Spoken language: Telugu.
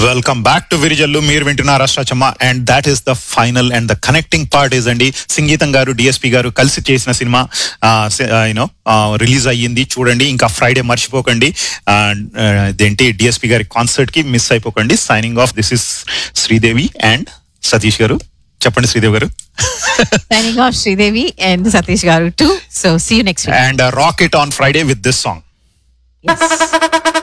వెల్కమ్ బ్యాక్ టు విరిజల్లు మీరు వింటున్నారు Ashtachamma and that is the final and the connecting part is అండి సంగీతం గారు డిఎస్పి గారు కలిసి చేసిన సినిమా యూనో రిలీజ్ అయ్యింది చూడండి ఇంకా ఫ్రైడే మర్చిపోకండి ఆ, ఆ, ఇదేంటి డిఎస్పి గారి కాన్సర్ట్ కి మిస్ అయిపోకండి signing off this is Sridevi and Satish గారు చెప్పండి శ్రీదేవి గారు Signing off, Sridevi and Satish Garu too. So see you next week. And rock it on Friday with this song Yes.